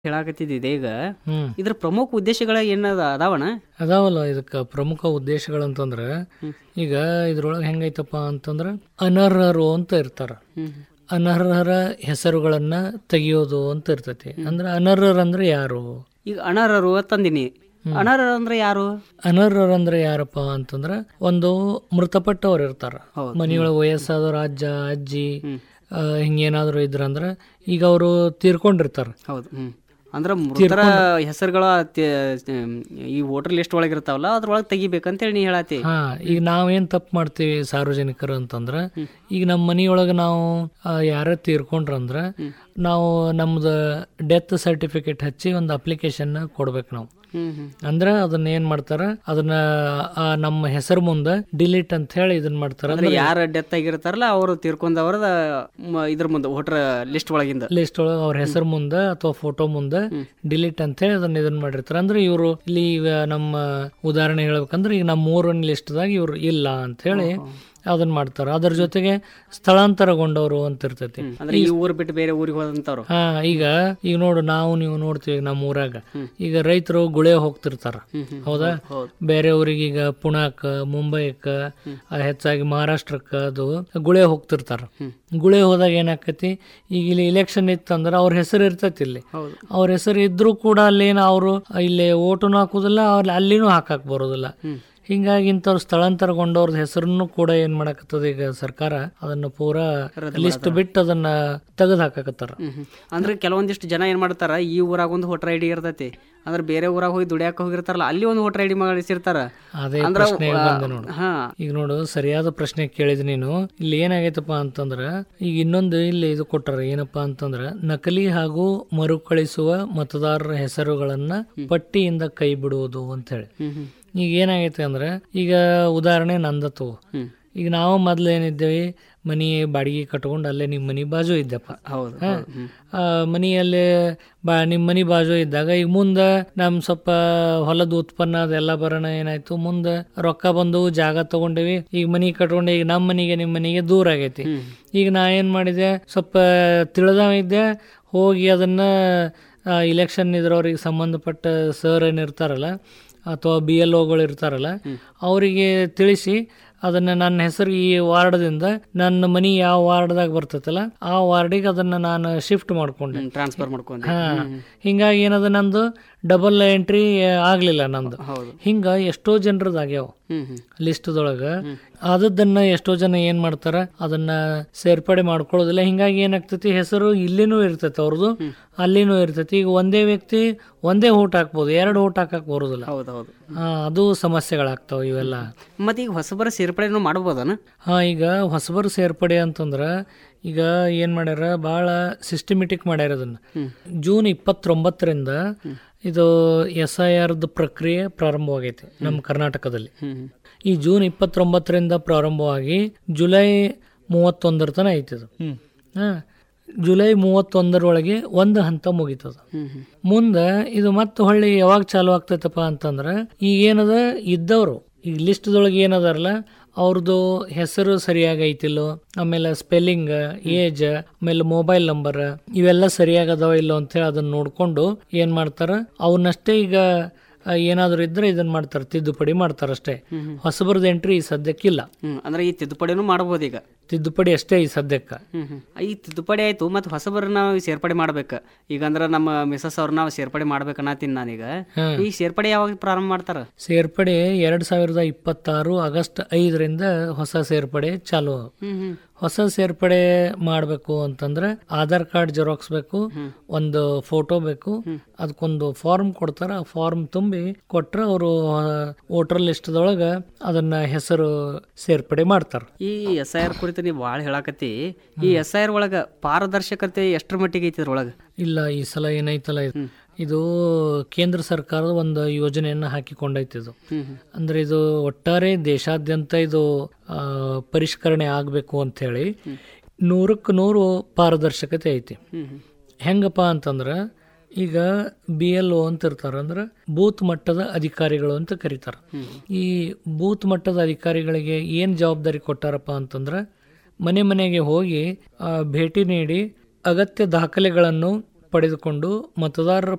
ಹೇಳಾಕತ್ತಿದ್ದೆ ಈಗ ಹ್ಮ್ ಇದ್ರ ಪ್ರಮುಖ ಉದ್ದೇಶಗಳ ಏನದ ಅದಾವಣ ಅದಾವಲ್ಲ ಇದಕ್ಕೆ ಪ್ರಮುಖ ಉದ್ದೇಶಗಳಂತಂದ್ರೆ ಈಗ ಇದ್ರೊಳಗೆ ಹೆಂಗೈತಪ್ಪ ಅಂತಂದ್ರೆ ಅನರ್ಹರು ಅಂತ ಇರ್ತಾರ ಅನರ್ಹರ ಹೆಸರುಗಳನ್ನ ತೆಗಿಯೋದು ಅಂತ ಇರ್ತೈತಿ ಅಂದ್ರೆ ಅನರ್ಹರು ಅಂದ್ರೆ ಯಾರು ಈಗ ಅನರ್ಹರು ತಂದಿನಿ ಅನರ್ಹರು ಅಂದ್ರೆ ಯಾರು ಅನರ್ಹರು ಅಂದ್ರೆ ಯಾರಪ್ಪ ಅಂತಂದ್ರೆ ಒಂದು ಮೃತಪಟ್ಟವ್ರು ಇರ್ತಾರ ಹೌದು. ಮನೆಯೊಳಗೆ ವಯಸ್ಸಾದವ್ರ ಅಜ್ಜ ಅಜ್ಜಿ ಆ, ಹಿಂಗೇನಾದ್ರು ಇದ್ರಂದ್ರ ಈಗ ಅವರು ತೀರ್ಕೊಂಡಿರ್ತಾರ ಹೌದು ಹ್ಮ್ ಅಂದ್ರ ಮೃತರ ಹೆಸರುಗಳ ಈ ವೋಟರ್ ಲಿಸ್ಟ್ ಒಳಗೆ ಇರ್ತಾವಲ್ಲ ಅದ್ರೊಳಗೆ ತೆಗಿಬೇಕಂತೇಳಿ ನೀ ಹೇಳತಿ ಹಾ ಈಗ ನಾವೇನ್ ತಪ್ಪು ಮಾಡ್ತೀವಿ ಸಾರ್ವಜನಿಕರು ಅಂತಂದ್ರ ಈಗ ನಮ್ಮ ಮನಿಯೊಳಗ ನಾವು ಆ, ಯಾರೇ ತೀರ್ಕೊಂಡ್ರಂದ್ರ ನಾವು ನಮ್ದು ಡೆತ್ ಸರ್ಟಿಫಿಕೇಟ್ ಹಚ್ಚಿ ಒಂದು ಅಪ್ಲಿಕೇಶನ್ ಕೊಡ್ಬೇಕು ನಾವು ಹ್ಮ್ ಹ್ಮ್ ಅಂದ್ರ ಅದನ್ನ ಏನ್ ಮಾಡ್ತಾರ ಅದನ್ನ ಆ ನಮ್ಮ ಹೆಸರು ಮುಂದೆ ಡಿಲೀಟ್ ಅಂತ ಹೇಳಿ ಇದನ್ನ ಮಾಡ್ತಾರ ಅಂದ್ರೆ ಯಾರ ಡೆತ್ ಆಗಿರ್ತಾರಲ್ಲ ಅವರು ತೀರ್ಕೊಂಡವ್ರದ ಮ- ಇದ್ರ ಮುಂದೆ ವೋಟರ್ ಲಿಸ್ಟ್ ಒಳಗಿಂದ ಲಿಸ್ಟ್ ಒಳಗೆ ಅವ್ರ ಹೆಸರು ಮುಂದೆ ಅಥವಾ ಫೋಟೋ ಮುಂದೆ ಡಿಲೀಟ್ ಅಂತ ಹೇಳಿ ಅದನ್ನ ಇದನ್ನ ಮಾಡಿರ್ತಾರ ಅಂದ್ರೆ ಇವರು ಇಲ್ಲಿ ಈಗ ನಮ್ಮ ಉದಾಹರಣೆ ಹೇಳ್ಬೇಕಂದ್ರೆ ಈಗ ನಮ್ಮ ಮೂರನೇ ಲಿಸ್ಟ್ದಾಗ ಇವ್ರು ಇಲ್ಲ ಅಂತ ಹೇಳಿ ಅದನ್ನ ಮಾಡ್ತಾರ ಅದ್ರ ಜೊತೆಗೆ ಸ್ಥಳಾಂತರಗೊಂಡವರು ಅಂತ ಇರ್ತೈತಿ ಅಂದ್ರೆ ಈ ಊರ್ ಬಿಟ್ಟು ಬೇರೆ ಊರಿಗೆ ಹೋದಂತವ್ರು ಹಾ ಈಗ ಈಗ ನೋಡು ನಾವು ನೀವು ನೋಡ್ತೀವಿ ನಮ್ಮ ಊರಾಗ ಈಗ ರೈತರು ಗುಳೆ ಹೋಗ್ತಿರ್ತಾರ ಹೌದಾ ಬೇರೆ ಊರಿಗೆ ಈಗ ಪುಣಾಕ ಮುಂಬೈಕ ಆ, ಹೆಚ್ಚಾಗಿ ಮಹಾರಾಷ್ಟ್ರಕ್ಕ ಅದು ಗುಳೆ ಹೋಗ್ತಿರ್ತಾರ ಗುಳೆ ಹೋದಾಗ ಏನಾಕತಿ ಈಗ ಇಲ್ಲಿ ಇಲೆಕ್ಷನ್ ಇತ್ತಂದ್ರ ಅವ್ರ ಹೆಸರು ಇರ್ತೈತಿ ಇಲ್ಲಿ ಹೌದು ಅವ್ರ ಹೆಸರು ಇದ್ರೂ ಕೂಡ ಅಲ್ಲೇನು ಅವರು ಇಲ್ಲಿ ಓಟುನು ಹಾಕುದಿಲ್ಲ ಅವ್ರ ಅಲ್ಲಿನೂ ಹಾಕಕ್ ಬರೋದಿಲ್ಲ ಹಿಂಗಾಗಿ ಇಂಥವ್ರು ಸ್ಥಳಾಂತರಗೊಂಡವ್ರ ಹೆಸರನ್ನು ಕೂಡ ಏನ್ ಮಾಡಕತ್ತದ ಈಗ ಸರ್ಕಾರ ಅದನ್ನ ಪೂರಾ ಲಿಸ್ಟ್ ಬಿಟ್ಟು ಅದನ್ನ ತೆಗೆದು ಹಾಕಕತ್ತಾರ ಹ್ಮ್ ಹ್ಮ್. ಅಂದ್ರೆ ಕೆಲವೊಂದಿಷ್ಟು ಜನ ಏನ್ ಮಾಡ್ತಾರ ಈ ಊರಾಗ ಒಂದು ವೋಟರ್ ಐಡಿ ಇರ್ತೈತಿ ಅಂದ್ರೆ ಬೇರೆ ಊರಾಗ ಹೋಗಿ ದುಡಿಯಾಕ ಹೋಗಿರ್ತಾರಲ್ಲ ಅಲ್ಲಿ ಒಂದು ವೋಟರ್ ಐಡಿ ಮಾಡಿಸಿರ್ತಾರ ಅದೇ ಅಂದ್ರ ಪ್ರಶ್ನೆ ಬಂದೆ ನೋಡು ಹಾ ಈಗ ನೋಡು ಸರಿಯಾದ ಪ್ರಶ್ನೆ ಕೇಳಿದ್ ನೀನು ಇಲ್ಲಿ ಏನಾಗೈತಪ್ಪ ಅಂತಂದ್ರ ಈಗ ಇನ್ನೊಂದು ಇಲ್ಲಿ ಇದು ಕೊಟ್ಟಾರ ಏನಪ್ಪಾ ಅಂತಂದ್ರ ನಕಲಿ ಹಾಗೂ ಮರುಕಳಿಸುವ ಮತದಾರರ ಹೆಸರುಗಳನ್ನ ಪಟ್ಟಿಯಿಂದ ಕೈ ಬಿಡುವುದು ಅಂತ ಹೇಳಿ ಹ್ಮ್ ಹ್ಮ್ ಈಗ ಏನಾಗೈತೆ ಅಂದ್ರೆ ಈಗ ಉದಾಹರಣೆ ನಂದತ್ತು ಹ್ಮ್ ಈಗ ನಾವು ಮೊದ್ಲು ಏನಿದ್ದೇವೆ ಮನಿ ಬಾಡಿಗೆ ಕಟ್ಕೊಂಡು ಅಲ್ಲೇ ನಿಮ್ಮ ಮನಿ ಬಾಜು ಇದ್ದಪ್ಪ ಹೌದು ಹಾ. ಹೌದು. ಹ್ಮ್. ಆ, ಮನಿಯಲ್ಲಿ ಬಾ ನಿಮ್ಮ ಮನಿ ಬಾಜು ಇದ್ದಾಗ ಈಗ ಮುಂದೆ ನಮ್ ಸ್ವಲ್ಪ ಹೊಲದ ಉತ್ಪನ್ನ ಅದೆಲ್ಲ ಬರೋಣ ಏನಾಯ್ತು ಮುಂದೆ ರೊಕ್ಕ ಬಂದು ಜಾಗ ತಗೊಂಡಿವಿ ಈಗ ಮನಿ ಕಟ್ಕೊಂಡು ಈಗ ನಮ್ಮ ಮನಿಗೆ ನಿಮ್ಮ ಮನಿಗೆ ದೂರ ಆಗೈತಿ ಈಗ ನಾ ಏನ್ ಮಾಡಿದೆ ಸ್ವಲ್ಪ ತಿಳಿದವ ಇದ್ದೆ ಹೋಗಿ ಅದನ್ನ ಇಲೆಕ್ಷನ್ ಇದ್ರವ್ರಿಗೆ ಸಂಬಂಧಪಟ್ಟ ಸರ್ ಏನಿರ್ತಾರಲ್ಲ ಅಥವಾ ಬಿ ಎಲ್ ಓಗಳು ಇರ್ತಾರಲ್ಲ ಅವರಿಗೆ ತಿಳಿಸಿ ಅದನ್ನ ನನ್ನ ಹೆಸರು ಈ ವಾರ್ಡ್ದಿಂದ ನನ್ನ ಮನಿ ಯಾವ ವಾರ್ಡ್ದಾಗ ಬರ್ತೈತಲ್ಲ ಆ ವಾರ್ಡಿಗೆ ಅದನ್ನ ನಾನು ಶಿಫ್ಟ್ ಮಾಡ್ಕೊಂಡೆ ಹ್ಮ್ ಟ್ರಾನ್ಸ್ಫರ್ ಮಾಡ್ಕೊಂಡೆ ಹಾ ಹಿಂಗಾಗಿ ಏನದ ನಂದು ಡಬಲ್ ಎಂಟ್ರಿ ಆಗ್ಲಿಲ್ಲ ನಂದು ಹೌದು ಹಿಂಗ ಎಷ್ಟೋ ಜನರದ್ದು ಆಗ್ಯಾವ ಹ್ಮ್ ಹ್ಮ್ ಲಿಸ್ಟ್ದೊಳಗ ಆದದ್ದನ್ನ ಎಷ್ಟೋ ಜನ ಏನ್ ಮಾಡ್ತಾರ ಅದನ್ನ ಸೇರ್ಪಡೆ ಮಾಡ್ಕೊಳ್ಳೋದಿಲ್ಲ ಹಿಂಗಾಗಿ ಏನಾಗ್ತೈತಿ ಹೆಸರು ಇಲ್ಲಿನೂ ಇರ್ತೈತಿ ಅವ್ರದ್ದು ಅಲ್ಲಿನೂ ಇರ್ತೈತಿ ಈಗ ಒಂದೇ ವ್ಯಕ್ತಿ ಒಂದೇ ಓಟ್ ಹಾಕ್ಬೋದು ಎರಡು ಓಟ್ ಹಾಕಕ್ ಬರೋದಿಲ್ಲ ಹೌದು ಹೌದು ಹಾ ಅದು ಸಮಸ್ಯೆಗಳಾಗ್ತಾವ ಇವೆಲ್ಲ ಮತ್ತೆ ಈಗ ಹೊಸಬರ ಸೇರ್ಪಡೆನೂ ಮಾಡ್ಬೋದನ ಹಾ ಈಗ ಹೊಸಬರು ಸೇರ್ಪಡೆ ಅಂತಂದ್ರ ಈಗ ಏನ್ ಮಾಡ್ಯಾರ ಬಹಳ ಸಿಸ್ಟಮೆಟಿಕ್ ಮಾಡ್ಯಾರ ಅದನ್ನ ಜೂನ್ ಇಪ್ಪತ್ತೊಂಬತ್ತರಿಂದ ಇದು ಎಸ್ ಐ ಆರ್ದ ಪ್ರಕ್ರಿಯೆ ಪ್ರಾರಂಭವಾಗೈತಿ ನಮ್ಮ ಕರ್ನಾಟಕದಲ್ಲಿ ಹ್ಮ್ ಈ ಜೂನ್ ಇಪ್ಪತ್ತೊಂಬತ್ತರಿಂದ ಪ್ರಾರಂಭವಾಗಿ ಜುಲೈ ಮೂವತ್ತೊಂದರ ತನ ಐತಿದು ಹ್ಮ್ ಹಾ ಜುಲೈ ಮೂವತ್ತೊಂದರೊಳಗೆ ಒಂದು ಹಂತ ಮುಗೀತದ ಹ್ಮ್ ಹ್ಮ್ ಮುಂದೆ ಇದು ಮತ್ತೆ ಹೊಳ್ಳಿ ಯಾವಾಗ ಚಾಲು ಆಗ್ತೈತಪ್ಪ ಅಂತಂದ್ರೆ ಈಗ ಏನದ ಇದ್ದವರು ಈಗ ಲಿಸ್ಟ್ದೊಳಗೆ ಏನದಾರಲ್ಲ ಅವ್ರದ್ದು ಹೆಸರು ಸರಿಯಾಗಿ ಐತಿಲ್ಲೋ ಆಮೇಲೆ ಸ್ಪೆಲ್ಲಿಂಗ್ ಏಜ್ ಆಮೇಲೆ ಮೊಬೈಲ್ ನಂಬರ್ ಇವೆಲ್ಲ ಸರಿಯಾಗಿ ಅದಾವ ಇಲ್ಲೋ ಅಂತೇಳಿ ಅದನ್ನ ನೋಡ್ಕೊಂಡು ಏನ್ ಮಾಡ್ತಾರ ಅವನ್ನಷ್ಟೇ ಈಗ ಆ, ಏನಾದ್ರು ಇದ್ರೆ ಇದನ್ನ ಮಾಡ್ತಾರೆ ತಿದ್ದುಪಡಿ ಮಾಡ್ತಾರೆ ಅಷ್ಟೇ ಹೊಸಬರದ ಎಂಟ್ರಿ ಈ ಸದ್ಯಕ್ಕಿಲ್ಲ ಹ್ಮ್ ಅಂದ್ರೆ ಈ ತಿದ್ದುಪಡಿನೂ ಮಾಡ್ಬೋದು ಈಗ ತಿದ್ದುಪಡಿ ಅಷ್ಟೇ ಈ ಸದ್ಯಕ್ಕೆ ಹ್ಮ್ ಹ್ಮ್ ಈ ತಿದ್ದುಪಡಿ ಆಯ್ತು ಮತ್ತೆ ಹೊಸಬರ ನಾವು ಸೇರ್ಪಡೆ ಮಾಡ್ಬೇಕು ಈಗ ಅಂದ್ರೆ ನಮ್ಮ ಮಿಸಸ್ ಅವ್ರ ನಾವು ಸೇರ್ಪಡೆ ಮಾಡ್ಬೇಕನ್ನತೀನಿ ನಾನೀಗ ಹ್ಮ್. ಈ ಸೇರ್ಪಡೆ ಯಾವಾಗ ಪ್ರಾರಂಭ ಮಾಡ್ತಾರ ಸೇರ್ಪಡೆ ಎರಡ್ ಸಾವಿರದ ಇಪ್ಪತ್ತಾರು ಆಗಸ್ಟ್ ಐದರಿಂದ ಹೊಸ ಸೇರ್ಪಡೆ ಚಾಲು ಹ್ಮ್ ಹ್ಮ್ ಹೊಸ ಸೇರ್ಪಡೆ ಮಾಡಬೇಕು ಅಂತಂದ್ರೆ ಆಧಾರ್ ಕಾರ್ಡ್ ಜೆರಾಕ್ಸ್ ಬೇಕು ಒಂದು ಫೋಟೋ ಬೇಕು ಅದಕ್ಕೊಂದು ಫಾರ್ಮ್ ಕೊಡ್ತಾರ ಆ ಫಾರ್ಮ್ ತುಂಬಿ ಕೊಟ್ರೆ ಅವರು ವೋಟರ್ ಲಿಸ್ಟ್ದೊಳಗ ಅದನ್ನ ಹೆಸರು ಸೇರ್ಪಡೆ ಮಾಡ್ತಾರ ಈ ಎಸ್ ಐ ಆರ್ ಕುರಿತು ನೀವು ಭಾಳ ಹೇಳಾಕತ್ತಿ ಈ ಎಸ್ ಐ ಆರ್ ಒಳಗ ಪಾರದರ್ಶಕತೆ ಎಷ್ಟರ ಮಟ್ಟಿಗೆ ಐತಿ ಇದ್ರೊಳಗ ಇಲ್ಲ ಈ ಸಲ ಏನೈತಲ್ಲ ಇದು- ಇದು ಕೇಂದ್ರ ಸರ್ಕಾರದ ಒಂದು ಯೋಜನೆಯನ್ನ ಹಾಕಿಕೊಂಡೈತಿ ಇದು ಹ್ಮ್ ಹ್ಮ್ ಅಂದ್ರೆ ಇದು ಒಟ್ಟಾರೆ ದೇಶಾದ್ಯಂತ ಇದು ಆ, ಪರಿಷ್ಕರಣೆ ಆಗಬೇಕು ಅಂತ ಹೇಳಿ ನೂರಕ್ಕೆ ನೂರು ಪಾರದರ್ಶಕತೆ ಐತಿ ಹ್ಮ್ ಹ್ಮ್ ಹೆಂಗಪ್ಪ ಅಂತಂದ್ರ ಈಗ ಬಿ ಎಲ್ ಒ ಅಂತ ಇರ್ತಾರ ಅಂದ್ರೆ ಬೂತ್ ಮಟ್ಟದ ಅಧಿಕಾರಿಗಳು ಅಂತ ಕರೀತಾರ ಈ ಬೂತ್ ಮಟ್ಟದ ಅಧಿಕಾರಿಗಳಿಗೆ ಏನ್ ಜವಾಬ್ದಾರಿ ಕೊಟ್ಟಾರಪ್ಪ ಅಂತಂದ್ರ ಮನೆ ಮನೆಗೆ ಹೋಗಿ ಆ, ಭೇಟಿ ನೀಡಿ ಅಗತ್ಯ ದಾಖಲೆಗಳನ್ನು ಪಡೆದುಕೊಂಡು ಮತದಾರರ